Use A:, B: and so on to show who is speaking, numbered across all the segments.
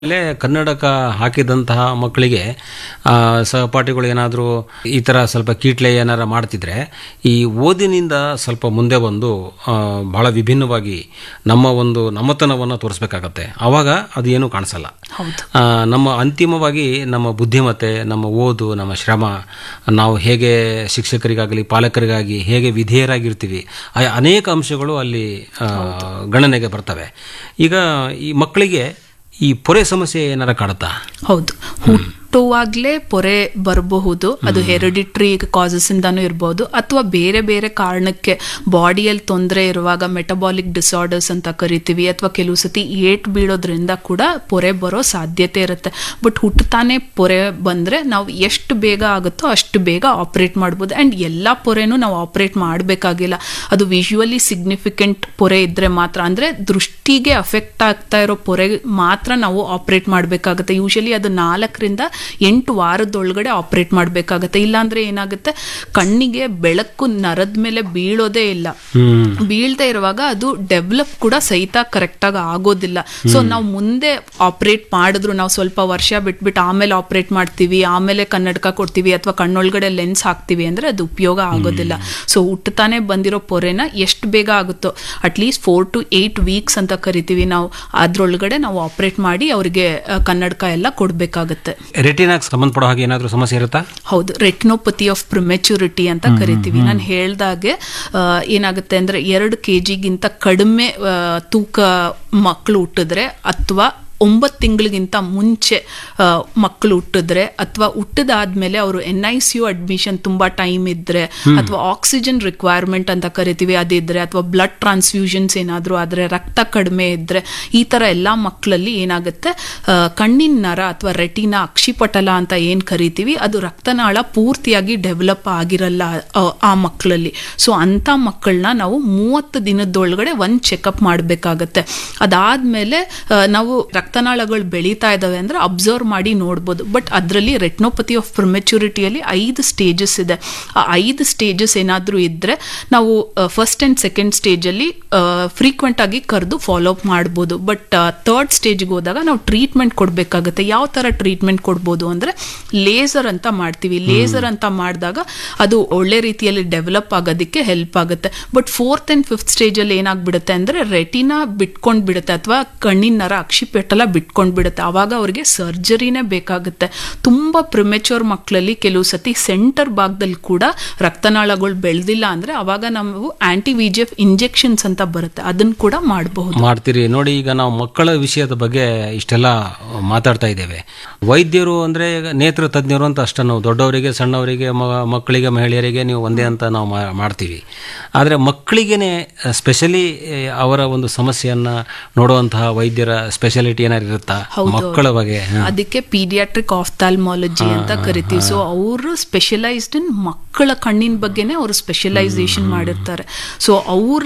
A: ಮೇಲೆ ಕನ್ನಡಕ ಹಾಕಿದಂತಹ ಮಕ್ಕಳಿಗೆ ಆ, ಸಹಪಾಠಿಗಳು ಏನಾದರೂ ಈ ಥರ ಸ್ವಲ್ಪ ಕೀಟ್ಲೆ ಏನಾರ ಮಾಡ್ತಿದ್ರೆ ಈ ಓದಿನಿಂದ ಸ್ವಲ್ಪ ಮುಂದೆ ಬಂದು ಆ, ಬಹಳ ವಿಭಿನ್ನವಾಗಿ ನಮ್ಮ ಒಂದು ನಮ್ಮತನವನ್ನು ತೋರಿಸ್ಬೇಕಾಗತ್ತೆ ಆವಾಗ ಅದು ಏನೂ ಕಾಣಿಸಲ್ಲ
B: ಹೌದು
A: ಆ, ನಮ್ಮ ಅಂತಿಮವಾಗಿ ನಮ್ಮ ಬುದ್ಧಿಮತ್ತೆ ನಮ್ಮ ಓದು ನಮ್ಮ ಶ್ರಮ ನಾವು ಹೇಗೆ ಶಿಕ್ಷಕರಿಗಾಗಲಿ ಪಾಲಕರಿಗಾಗಿ ಹೇಗೆ ವಿಧೇಯರಾಗಿರ್ತೀವಿ ಆ ಅನೇಕ ಅಂಶಗಳು ಅಲ್ಲಿ ಆ, ಗಣನೆಗೆ ಬರ್ತವೆ ಈಗ ಈ ಮಕ್ಕಳಿಗೆ ಈ ಪೊರೆ ಸಮಸ್ಯೆ ಏನಾರ ಕಾಡುತ್ತಾ
B: ಹೌದು ಹುಟ್ಟುವಾಗ್ಲೇ ಪೊರೆ ಬರಬಹುದು ಅದು ಹೆರಿಡಿಟ್ರಿ ಕಾಸಸ್ ಇಂದಾನು ಇರಬಹುದು ಅಥವಾ ಬೇರೆ ಬೇರೆ ಕಾರಣಕ್ಕೆ ಬಾಡಿಯಲ್ಲಿ ತೊಂದರೆ ಇರುವಾಗ ಮೆಟಬಾಲಿಕ್ ಡಿಸಾರ್ಡರ್ಸ್ ಅಂತ ಕರಿತೀವಿ ಅಥವಾ ಕೆಲವು ಸತಿ ಏಟ್ ಬೀಳೋದ್ರಿಂದ ಕೂಡ ಪೊರೆ ಬರೋ ಸಾಧ್ಯತೆ ಇರುತ್ತೆ ಬಟ್ ಹುಟ್ಟುತ್ತಾನೆ ಪೊರೆ ಬಂದ್ರೆ ನಾವು ಎಷ್ಟು ಬೇಗ ಆಗುತ್ತೋ ಅಷ್ಟು ಬೇಗ ಆಪರೇಟ್ ಮಾಡ್ಬೋದು ಅಂಡ್ ಎಲ್ಲ ಪೊರೆನೂ ನಾವು ಆಪರೇಟ್ ಮಾಡಬೇಕಾಗಿಲ್ಲ ಅದು ವಿಜುವಲಿ ಸಿಗ್ನಿಫಿಕೆಂಟ್ ಪೊರೆ ಇದ್ರೆ ಮಾತ್ರ ಅಂದ್ರೆ ದೃಷ್ಟಿಗೆ ಅಫೆಕ್ಟ್ ಆಗ್ತಾ ಇರೋ ಪೊರೆ ಮಾತ್ರ ನಾವು ಆಪರೇಟ್ ಮಾಡಬೇಕಾಗುತ್ತೆ ಯೂಶಲಿ ಅದು ನಾಲ್ಕರಿಂದ ಎಂಟು ವಾರದೊಳಗಡೆ ಆಪರೇಟ್ ಮಾಡಬೇಕಾಗತ್ತೆ ಇಲ್ಲಾಂದ್ರೆ ಏನಾಗುತ್ತೆ ಕಣ್ಣಿಗೆ ಬೆಳಕು ನರದ ಮೇಲೆ ಬೀಳೋದೇ ಇಲ್ಲ ಬೀಳ್ತಾ ಇರುವಾಗ ಅದು ಡೆವಲಪ್ ಕೂಡ ಸಹಿತ ಕರೆಕ್ಟಾಗಿ ಆಗೋದಿಲ್ಲ ಸೊ ನಾವು ಮುಂದೆ ಆಪರೇಟ್ ಮಾಡಿದ್ರು ನಾವು ಸ್ವಲ್ಪ ವರ್ಷ ಬಿಟ್ಬಿಟ್ಟು ಆಮೇಲೆ ಆಪರೇಟ್ ಮಾಡ್ತೀವಿ ಆಮೇಲೆ ಕನ್ನಡಕ ಕೊಡ್ತೀವಿ ಅಥವಾ ಕಣ್ಣೊಳಗಡೆ ಲೆನ್ಸ್ ಹಾಕ್ತೀವಿ ಅಂದ್ರೆ ಅದು ಉಪಯೋಗ ಆಗೋದಿಲ್ಲ ಸೊ ಹುಟ್ಟತಾನೆ ಬಂದಿರೋ ಪೊರೆನ ಎಷ್ಟು ಬೇಗ ಆಗುತ್ತೋ at least four to eight weeks ಅಂತ ಕರಿತೀವಿ ನಾವು ಅದ್ರೊಳಗಡೆ ನಾವು ಆಪರೇಟ್ ಮಾಡಿ ಅವರಿಗೆ ಕನ್ನಡಕ ಎಲ್ಲ ಕೊಡ್ಬೇಕಾಗತ್ತೆ
A: ರೆಟಿನಾಗ್ ಸಂಬಂಧಪಡೋ ಹಾಗೆ ಏನಾದರೂ ಸಮಸ್ಯೆ ಇರುತ್ತಾ
B: ಹೌದು ರೆಟ್ನೋಪತಿ ಆಫ್ ಪ್ರಿಮೆಚುರಿಟಿ ಅಂತ ಕರಿತೀವಿ ನಾನು ಹೇಳ್ದಾಗೆ ಆ, ಏನಾಗುತ್ತೆ ಅಂದ್ರೆ ಎರಡು ಕೆ ಜಿಗಿಂತ ಕಡಿಮೆ ಆ, ತೂಕ ಮಕ್ಕಳು ಹುಟ್ಟಿದ್ರೆ ಅಥವಾ ಒಂಬತ್ತು ತಿಂಗಳಿಗಿಂತ ಮುಂಚೆ ಆ, ಮಕ್ಕಳು ಹುಟ್ಟಿದ್ರೆ ಅಥವಾ ಹುಟ್ಟಿದಾದ್ಮೇಲೆ ಅವರು N I C U admission ತುಂಬಾ ಟೈಮ್ ಇದ್ರೆ ಅಥವಾ ಆಕ್ಸಿಜನ್ ರಿಕ್ವೈರ್ಮೆಂಟ್ ಅಂತ ಕರಿತೀವಿ ಅದಿದ್ರೆ ಅಥವಾ ಬ್ಲಡ್ ಟ್ರಾನ್ಸ್ಫ್ಯೂಷನ್ಸ್ ಏನಾದರೂ ಆದ್ರೆ ರಕ್ತ ಕಡಿಮೆ ಇದ್ರೆ ಈ ತರ ಎಲ್ಲಾ ಮಕ್ಕಳಲ್ಲಿ ಏನಾಗುತ್ತೆ ಆ, ಕಣ್ಣಿನ ನರ ಅಥವಾ ರೆಟಿನ ಅಕ್ಷಿಪಟಲ ಅಂತ ಏನ್ ಕರಿತೀವಿ ಅದು ರಕ್ತನಾಳ ಪೂರ್ತಿಯಾಗಿ ಡೆವಲಪ್ ಆಗಿರಲ್ಲ ಆ, ಆ ಮಕ್ಕಳಲ್ಲಿ ಸೊ ಅಂತ ಮಕ್ಕಳನ್ನ ನಾವು ಮೂವತ್ತು ದಿನದೊಳಗಡೆ ಒಂದ್ ಚೆಕಪ್ ಮಾಡಬೇಕಾಗತ್ತೆ ಅದಾದ್ಮೇಲೆ ಆ, ನಾವು ರಕ್ತನಾಳಗಳು ಬೆಳೀತಾ ಇದಾವೆ ಅಂದ್ರೆ ಅಬ್ಸರ್ವ್ ಮಾಡಿ ನೋಡ್ಬೋದು ಬಟ್ ಅದರಲ್ಲಿ ರೆಟ್ನೋಪತಿ ಆಫ್ ಪ್ರಿಮೆಚುರಿಟಿಯಲ್ಲಿ ಐದು ಸ್ಟೇಜಸ್ ಇದೆ ಆ ಐದು ಸ್ಟೇಜಸ್ ಏನಾದರೂ ಇದ್ರೆ ನಾವು ಫಸ್ಟ್ ಅಂಡ್ ಸೆಕೆಂಡ್ ಸ್ಟೇಜಲ್ಲಿ ಫ್ರೀಕ್ವೆಂಟ್ ಆಗಿ ಕರೆದು ಫಾಲೋ ಅಪ್ ಮಾಡ್ಬೋದು ಬಟ್ ಥರ್ಡ್ ಸ್ಟೇಜ್ಗೆ ಹೋದಾಗ ನಾವು ಟ್ರೀಟ್ಮೆಂಟ್ ಕೊಡಬೇಕಾಗುತ್ತೆ ಯಾವ ಥರ ಟ್ರೀಟ್ಮೆಂಟ್ ಕೊಡ್ಬೋದು ಅಂದರೆ ಲೇಸರ್ ಅಂತ ಮಾಡ್ತೀವಿ ಲೇಸರ್ ಅಂತ ಮಾಡಿದಾಗ ಅದು ಒಳ್ಳೆ ರೀತಿಯಲ್ಲಿ ಡೆವಲಪ್ ಆಗೋದಕ್ಕೆ ಹೆಲ್ಪ್ ಆಗುತ್ತೆ ಬಟ್ ಫೋರ್ತ್ ಆ್ಯಂಡ್ ಫಿಫ್ತ್ ಸ್ಟೇಜಲ್ಲಿ ಏನಾಗ್ಬಿಡುತ್ತೆ ಅಂದರೆ ರೆಟಿನಾ ಬಿಟ್ಕೊಂಡು ಬಿಡುತ್ತೆ ಅಥವಾ ಕಣ್ಣಿನ ನರ ಅಕ್ಷಿಪೆಟ್ಟಲ ಬಿಟ್ಕೊಂಡು ಬಿಡುತ್ತೆ ಆವಾಗ ಅವ್ರಿಗೆ ಸರ್ಜರಿನೇ ಬೇಕಾಗುತ್ತೆ ತುಂಬ ಪ್ರಿಮೆಚೂರ್ ಮಕ್ಕಳಲ್ಲಿ ಕೆಲವು ಸತಿ ಸೆಂಟರ್ ಭಾಗದಲ್ಲಿ ಕೂಡ ರಕ್ತನಾಳಗಳು ಬೆಳೆದಿಲ್ಲ ಅಂದರೆ ಅವಾಗ ನಾವು anti V G F injections ಅಂತ ಬರುತ್ತೆ ಅದನ್ನು ಕೂಡ ಮಾಡಬಹುದು
A: ಮಾಡ್ತೀರಿ ನೋಡಿ ಈಗ ನಾವು ಮಕ್ಕಳ ವಿಷಯದ ಬಗ್ಗೆ ಇಷ್ಟೆಲ್ಲ ಮಾತಾಡ್ತಾ ಇದ್ದೇವೆ ವೈದ್ಯರು ಅಂದ್ರೆ ಈಗ ನೇತ್ರ ತಜ್ಞರು ಅಂತ ಅಷ್ಟೇ ನಾವು ದೊಡ್ಡವರಿಗೆ ಸಣ್ಣವರಿಗೆ ಮ- ಮಕ್ಕಳಿಗೆ ಮಹಿಳೆಯರಿಗೆ ನೀವು ಒಂದೇ ಅಂತ ನಾವು ಮಾ- ಮಾಡ್ತೀವಿ ಆದರೆ ಮಕ್ಕಳಿಗೇನೆ ಸ್ಪೆಷಲಿ ಅವರ ಒಂದು ಸಮಸ್ಯೆಯನ್ನ ನೋಡುವಂತಹ ವೈದ್ಯರ ಸ್ಪೆಷಾಲಿಟಿ ಏನಾರು ಇರುತ್ತಾ ಮಕ್ಕಳ ಬಗ್ಗೆ ಹ.
B: ಅದಕ್ಕೆ ಪೀಡಿಯಾಟ್ರಿಕ್ ಆಫ್ಥಾಲ್ಮಾಲಜಿ ಅಂತ ಕರಿತೀವಿ ಸೊ ಅವರು ಸ್ಪೆಷಲೈಸ್ಡ್ ಇನ್ ಮಕ್ಕಳ ಕಣ್ಣಿನ ಬಗ್ಗೆನೇ ಅವರು ಸ್ಪೆಷಲೈಸೇಷನ್ ಮಾಡಿರ್ತಾರೆ ಸೊ ಅವ್ರ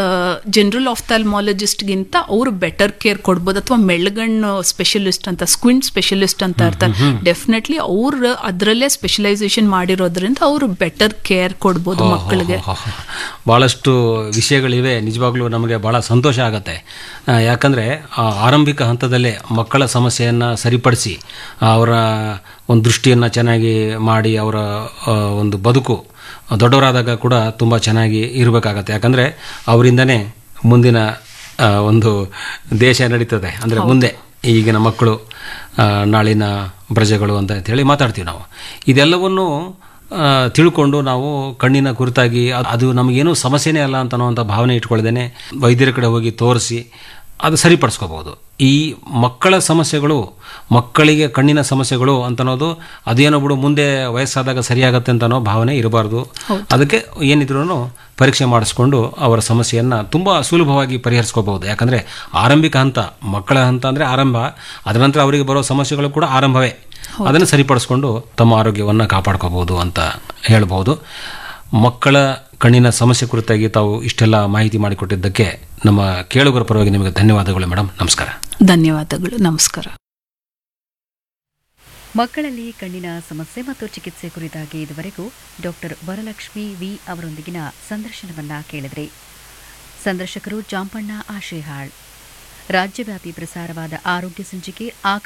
B: ಜನರಲ್ ಆಫ್ಥಾಲ್ಮಾಲಜಿಸ್ಟ್ಗಿಂತ ಅವರು ಬೆಟರ್ ಕೇರ್ ಕೊಡ್ಬೋದು ಅಥವಾ ಮೆಳ್ಗಣ್ಣು ಸ್ಪೆಷಲಿಸ್ಟ್ ಅಂತ ಸ್ಕ್ವಿಂಟ್ ಸ್ಪೆಷಲಿಸ್ಟ್ ಅಂತ ಇರ್ತಾರೆ ಡೆಫಿನೆಟ್ಲಿ ಅವ್ರು ಅದರಲ್ಲೇ ಸ್ಪೆಷಲೈಸೇಷನ್ ಮಾಡಿರೋದ್ರಿಂದ ಅವರು ಬೆಟರ್ ಕೇರ್ ಕೊಡ್ಬೋದು ಮಕ್ಕಳಿಗೆ
A: ಓಹೋ. ಬಹಳಷ್ಟು ವಿಷಯಗಳಿವೆ ನಿಜವಾಗ್ಲೂ ನಮಗೆ ಬಹಳ ಸಂತೋಷ ಆಗತ್ತೆ ಆ, ಯಾಕಂದ್ರೆ ಆ ಆರಂಭಿಕ ಹಂತದಲ್ಲೇ ಮಕ್ಕಳ ಸಮಸ್ಯೆಯನ್ನು ಸರಿಪಡಿಸಿ ಅವರ ಒಂದು ದೃಷ್ಟಿಯನ್ನು ಚೆನ್ನಾಗಿ ಮಾಡಿ ಅವರ ಆ, ಒಂದು ಬದುಕು ದೊಡ್ಡವರಾದಾಗ ಕೂಡ ತುಂಬ ಚೆನ್ನಾಗಿ ಇರಬೇಕಾಗತ್ತೆ ಯಾಕಂದರೆ ಅವರಿಂದನೇ ಮುಂದಿನ ಆ, ಒಂದು ದೇಶ ನಡೀತದೆ ಅಂದರೆ ಮುಂದೆ ಈಗಿನ ಮಕ್ಕಳು ಆ, ನಾಳಿನ ಪ್ರಜೆಗಳು ಅಂತ ಹೇಳಿ ಮಾತಾಡ್ತೀವಿ ನಾವು ಇದೆಲ್ಲವನ್ನು ಆ, ತಿಳ್ಕೊಂಡು ನಾವು ಕಣ್ಣಿನ ಕುರಿತಾಗಿ ಅದ್- ಅದು ನಮಗೇನು ಸಮಸ್ಯೆನೇ ಅಲ್ಲ ಅಂತ ಅನ್ನೋಂಥ ಭಾವನೆ ಇಟ್ಕೊಳ್ದೇನೆ ವೈದ್ಯರ ಕಡೆ ಹೋಗಿ ತೋರಿಸಿ ಅದು ಸರಿಪಡಿಸ್ಕೋಬಹುದು ಈ ಮಕ್ಕಳ ಸಮಸ್ಯೆಗಳು ಮಕ್ಕಳಿಗೆ ಕಣ್ಣಿನ ಸಮಸ್ಯೆಗಳು ಅಂತ ಅನ್ನೋದು ಅದೇನೋ ಬಿಡು ಮುಂದೆ ವಯಸ್ಸಾದಾಗ ಸರಿಯಾಗತ್ತೆ ಅಂತ ಅನ್ನೋ ಭಾವನೆ ಇರಬಾರ್ದು ಅದಕ್ಕೆ ಏನಿದ್ರು ಪರೀಕ್ಷೆ ಮಾಡಿಸ್ಕೊಂಡು ಅವರ ಸಮಸ್ಯೆಯನ್ನು ತುಂಬ ಸುಲಭವಾಗಿ ಪರಿಹರಿಸ್ಕೋಬಹುದು ಯಾಕಂದರೆ ಆರಂಭಿಕ ಹಂತ ಮಕ್ಕಳ ಹಂತ ಅಂದರೆ ಆರಂಭ ಅದರ ನಂತರ ಅವರಿಗೆ ಬರೋ ಸಮಸ್ಯೆಗಳು ಕೂಡ ಆರಂಭವೇ ಅದನ್ನು ಸರಿಪಡಿಸ್ಕೊಂಡು ತಮ್ಮ ಆರೋಗ್ಯವನ್ನು ಕಾಪಾಡ್ಕೋಬಹುದು ಅಂತ ಹೇಳ್ಬೋದು ಮಕ್ಕಳ ಕಣ್ಣಿನ ಸಮಸ್ಯೆ ಕುರಿತಾಗಿ ತಾವು ಇಷ್ಟೆಲ್ಲ ಮಾಹಿತಿ ಮಾಡಿಕೊಟ್ಟಿದ್ದಕ್ಕೆ ನಮ್ಮ ಕೇಳುಗರ ಪರವಾಗಿ ನಿಮಗೆ ಧನ್ಯವಾದಗಳು ಮೇಡಮ್ ನಮಸ್ಕಾರ
B: ಧನ್ಯವಾದಗಳು ನಮಸ್ಕಾರ
C: ಮಕ್ಕಳಲ್ಲಿ ಕಣ್ಣಿನ ಸಮಸ್ಯೆ ಮತ್ತು ಚಿಕಿತ್ಸೆ ಕುರಿತಾಗಿ ಇದುವರೆಗೂ ಡಾಕ್ಟರ್ ವರಲಕ್ಷ್ಮಿ ವಿ ಅವರೊಂದಿಗಿನ ಸಂದರ್ಶನವನ್ನ ಕೇಳಿದ್ರಿ ಸಂದರ್ಶಕರು ಜಾಂಪಣ್ಣ ಆಶೇಹಾಳ್ ರಾಜ್ಯವ್ಯಾಪಿ ಪ್ರಸಾರವಾದ ಆರೋಗ್ಯ ಸಂಚಿಕೆ